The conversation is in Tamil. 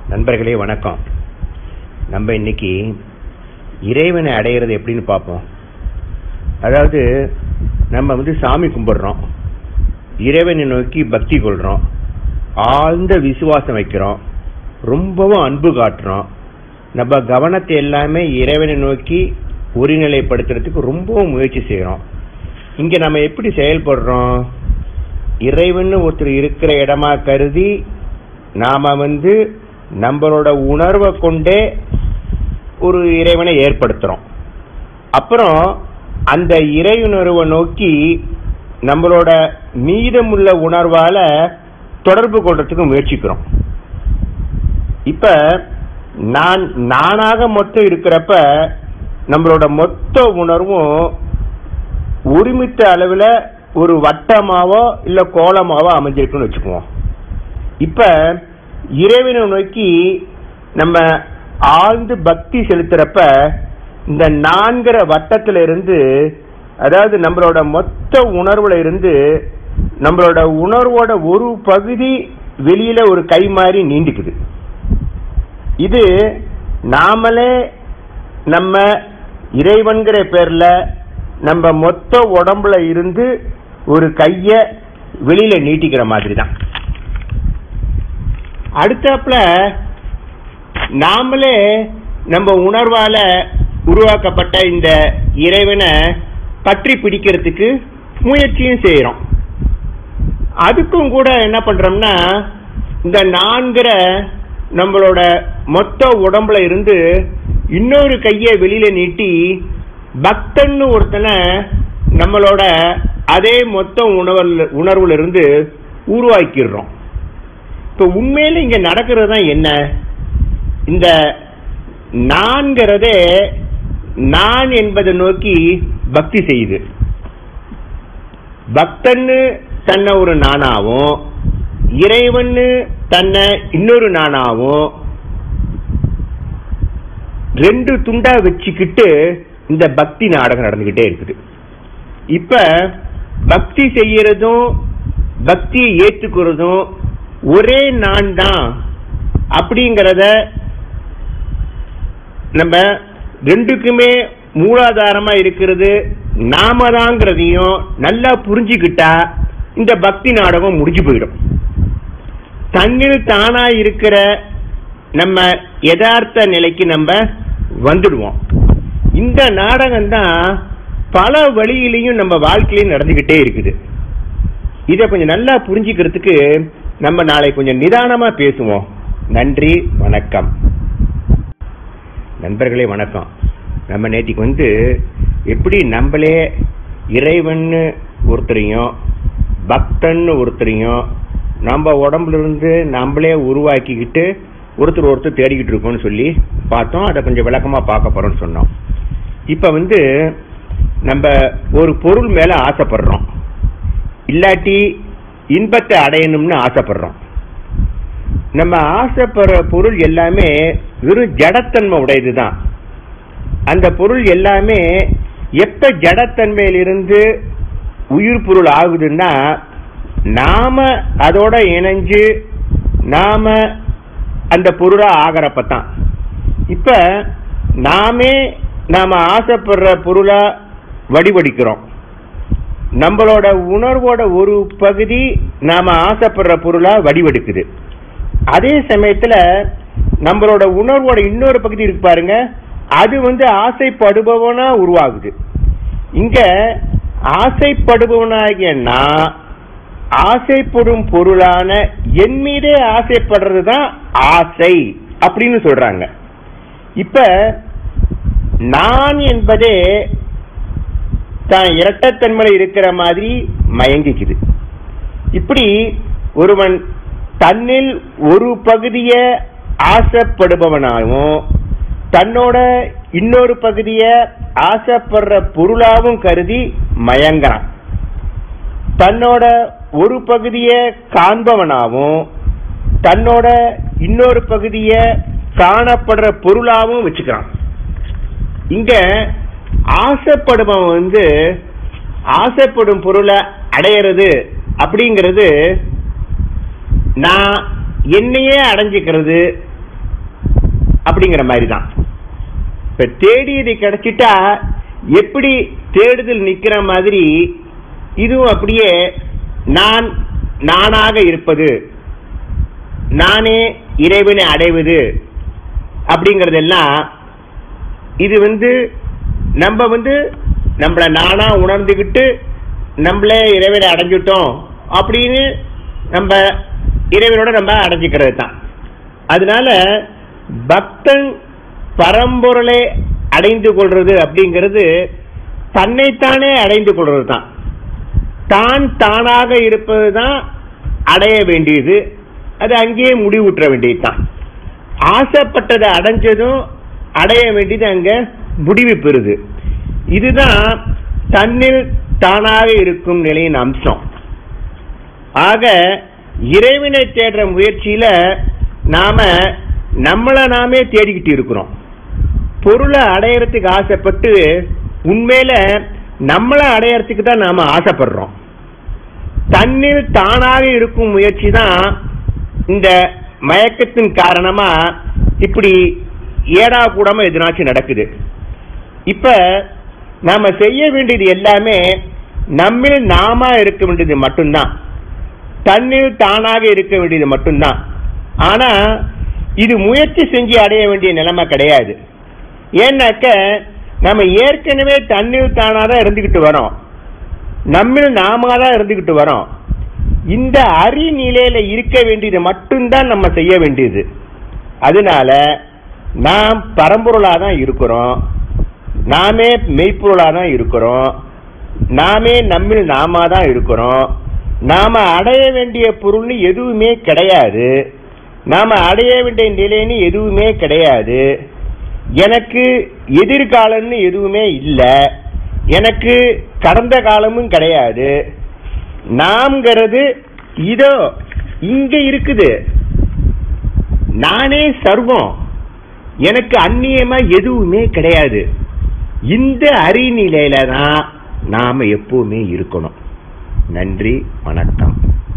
நண்பர்களே வணக்கம் நம்ம இன்னைக்கு இறைவனை அடையிறது எப்படின்னு பார்ப்போம் அதாவது நம்ம வந்து சாமி கும்பிடுறோம் இறைவனை நோக்கி பக்தி கொள்றோம் ஆழ்ந்த விசுவாசம் வைக்கிறோம் ரொம்பவும் அன்பு காட்டுறோம் நம்ம கவனத்தை எல்லாமே இறைவனை நோக்கி ஒருநிலைப்படுத்துறதுக்கு ரொம்பவும் முயற்சி செய்யறோம் இங்க நம்ம எப்படி செயல்படுறோம் இறைவன் ஒருத்தர் இருக்கிற இடமா கருதி நாம வந்து நம்மளோட உணர்வை கொண்டே ஒரு இறைவனை ஏற்படுத்துறோம் அப்புறம் அந்த இறையுணர்வை நோக்கி நம்மளோட மீதமுள்ள உணர்வால தொடர்பு கொள்றதுக்கு முயற்சிக்கிறோம் இப்ப நான் நானாக மொத்தம் இருக்கிறப்ப நம்மளோட மொத்த உணர்வும் ஒருமித்த அளவுல ஒரு வட்டமாவோ இல்ல கோலமாவோ அமைஞ்சிருக்குன்னு வச்சுக்குவோம் இப்ப இறைவனை நோக்கி நம்ம ஆழ்ந்து பக்தி செலுத்துறப்ப இந்த நான்கிற வட்டத்துல இருந்து அதாவது நம்மளோட மொத்த உணர்வுல இருந்து நம்மளோட உணர்வோட ஒரு பகுதி வெளியில ஒரு கை மாதிரி நீண்டிக்குது இது நாமளே நம்ம இறைவன்கிற பேர்ல நம்ம மொத்த உடம்புல இருந்து ஒரு கைய வெளியில நீட்டிக்கிற மாதிரி தான் அடுத்தாப்புல நாமளே நம்ம உணர்வால உருவாக்கப்பட்ட இந்த இறைவனை பற்றி பிடிக்கிறதுக்கு முயற்சியும் செய்யறோம் அதுக்கும் கூட என்ன பண்றோம்னா இந்த நான்கிற நம்மளோட மொத்த உடம்புல இருந்து இன்னொரு கைய வெளியில நீட்டி பக்தன்னு ஒருத்தனை நம்மளோட அதே மொத்த உணர்வுல உணர்வுல இருந்து உருவாக்கிடுறோம் இப்ப உண்மையில இங்க நடக்கிறது தான் என்ன இந்த நான்கிறதே நான் என்பதை நோக்கி பக்தி செய்யுது பக்தன்னு தன்னை ஒரு நானாவும் இறைவன்னு தன்னை இன்னொரு நானாவும் ரெண்டு துண்டா வச்சுக்கிட்டு இந்த பக்தி நாடகம் நடந்துகிட்டே இருக்குது இப்ப பக்தி செய்யறதும் பக்தியை ஏற்றுக்கிறதும் ஒரே நான் தான் அப்படிங்கறத நம்ம ரெண்டுக்குமே மூலாதாரமா இருக்கிறது நாம தாங்கிறதையும் நல்லா புரிஞ்சுக்கிட்டா இந்த பக்தி நாடகம் முடிஞ்சு போயிடும் தன்னில் தானா இருக்கிற நம்ம யதார்த்த நிலைக்கு நம்ம வந்துடுவோம் இந்த நாடகம் தான் பல வழியிலையும் நம்ம வாழ்க்கையிலும் நடந்துகிட்டே இருக்குது இத கொஞ்சம் நல்லா புரிஞ்சுக்கிறதுக்கு நம்ம நாளை கொஞ்சம் நிதானமா பேசுவோம் நன்றி வணக்கம் நண்பர்களே வணக்கம் நம்ம நேற்றுக்கு வந்து எப்படி நம்மளே இறைவன்னு ஒருத்தரையும் பக்தன்னு ஒருத்தரையும் நம்ம உடம்புல இருந்து நம்மளே உருவாக்கிக்கிட்டு ஒருத்தர் ஒருத்தர் தேடிக்கிட்டு இருக்கோம்னு சொல்லி பார்த்தோம் அதை கொஞ்சம் விளக்கமா பார்க்க போறோம்னு சொன்னோம் இப்ப வந்து நம்ம ஒரு பொருள் மேல ஆசைப்படுறோம் இல்லாட்டி இன்பத்தை அடையணும்னு ஆசைப்படுறோம் நம்ம ஆசைப்படுற பொருள் எல்லாமே வெறும் ஜடத்தன்மை உடையதுதான் அந்த பொருள் எல்லாமே எப்ப ஜடத்தன்மையிலிருந்து உயிர் பொருள் ஆகுதுன்னா நாம அதோட இணைஞ்சு நாம அந்த பொருளா ஆகிறப்பதான் இப்ப நாமே நாம ஆசைப்படுற பொருளா வடிவடிக்கிறோம் நம்மளோட உணர்வோட ஒரு பகுதி நாம ஆசைப்படுற பொருளா வடிவெடுக்குது அதே சமயத்துல நம்மளோட உணர்வோட இன்னொரு பகுதி இருக்கு பாருங்க அது வந்து ஆசைப்படுபவனா உருவாகுது இங்க ஆசைப்படுபவனாகிய நான் ஆசைப்படும் பொருளான என் மீதே ஆசைப்படுறது தான் ஆசை அப்படின்னு சொல்றாங்க இப்ப நான் என்பதே தான் இரட்டத்தன்மையில இருக்கிற மாதிரி மயங்கிக்குது இப்படி ஒருவன் தன்னில் ஒரு பகுதிய ஆசைப்படுபவனாகவும் தன்னோட இன்னொரு பகுதிய ஆசைப்படுற பொருளாவும் கருதி மயங்குறான் தன்னோட ஒரு பகுதிய காண்பவனாவும் தன்னோட இன்னொரு பகுதிய காணப்படுற பொருளாவும் வச்சுக்கிறான் இங்க ஆசைப்படுபவன் வந்து ஆசைப்படும் பொருளை அடையிறது அப்படிங்கிறது நான் என்னையே அடைஞ்சுக்கிறது அப்படிங்கிற மாதிரி தான் இப்ப தேடியது கிடைச்சிட்டா எப்படி தேடுதல் நிக்கிற மாதிரி இதுவும் அப்படியே நான் நானாக இருப்பது நானே இறைவனை அடைவது அப்படிங்கறதெல்லாம் இது வந்து நம்ம வந்து நம்மள நானா உணர்ந்துகிட்டு நம்மளே இறைவனை அடைஞ்சிட்டோம் அப்படின்னு நம்ம இறைவனோட நம்ம அடைஞ்சிக்கிறது தான் அதனால பக்தன் பரம்பொருளை அடைந்து கொள்றது அப்படிங்கிறது தன்னைத்தானே அடைந்து கொள்றது தான் தான் தானாக இருப்பது தான் அடைய வேண்டியது அது அங்கேயே முடிவுற்ற வேண்டியது தான் ஆசைப்பட்டதை அடைஞ்சதும் அடைய வேண்டியது அங்க முடிவு பெறுது இதுதான் தன்னில் தானாக இருக்கும் நிலையின் அம்சம் ஆக இறைவனை தேடுற முயற்சியில நாம நம்மள நாமே தேடிக்கிட்டு இருக்கிறோம் பொருளை அடையறதுக்கு ஆசைப்பட்டு உண்மையில நம்மள அடையறதுக்கு தான் நாம ஆசைப்படுறோம் தன்னில் தானாக இருக்கும் முயற்சி தான் இந்த மயக்கத்தின் காரணமா இப்படி ஏடா கூடாம எதுனாச்சும் நடக்குது இப்ப நாம செய்ய வேண்டியது எல்லாமே நம்மில் நாம இருக்க வேண்டியது மட்டும்தான் தன்னில் தானாக இருக்க வேண்டியது மட்டும்தான் ஆனா இது முயற்சி செஞ்சு அடைய வேண்டிய நிலைமை கிடையாது ஏன்னாக்க நம்ம ஏற்கனவே தன்னில் தானாதான் இருந்துகிட்டு வரோம் நம்மில் நாம தான் இருந்துகிட்டு வரோம் இந்த அறி நிலையில இருக்க வேண்டியது மட்டும்தான் நம்ம செய்ய வேண்டியது அதனால நாம் பரம்பொருளா தான் இருக்கிறோம் நாமே மெய்ப்பொருளா தான் இருக்கிறோம் நாமே நம்மில் நாம தான் இருக்கிறோம் நாம அடைய வேண்டிய பொருள்னு எதுவுமே கிடையாது நாம அடைய வேண்டிய நிலைன்னு எதுவுமே கிடையாது எனக்கு எதிர்காலம்னு எதுவுமே இல்லை எனக்கு கடந்த காலமும் கிடையாது நாம்ங்கிறது இதோ இங்க இருக்குது நானே சர்வம் எனக்கு அந்நியமா எதுவுமே கிடையாது இந்த அறிநிலையில தான் நாம எப்பவுமே இருக்கணும் நன்றி வணக்கம்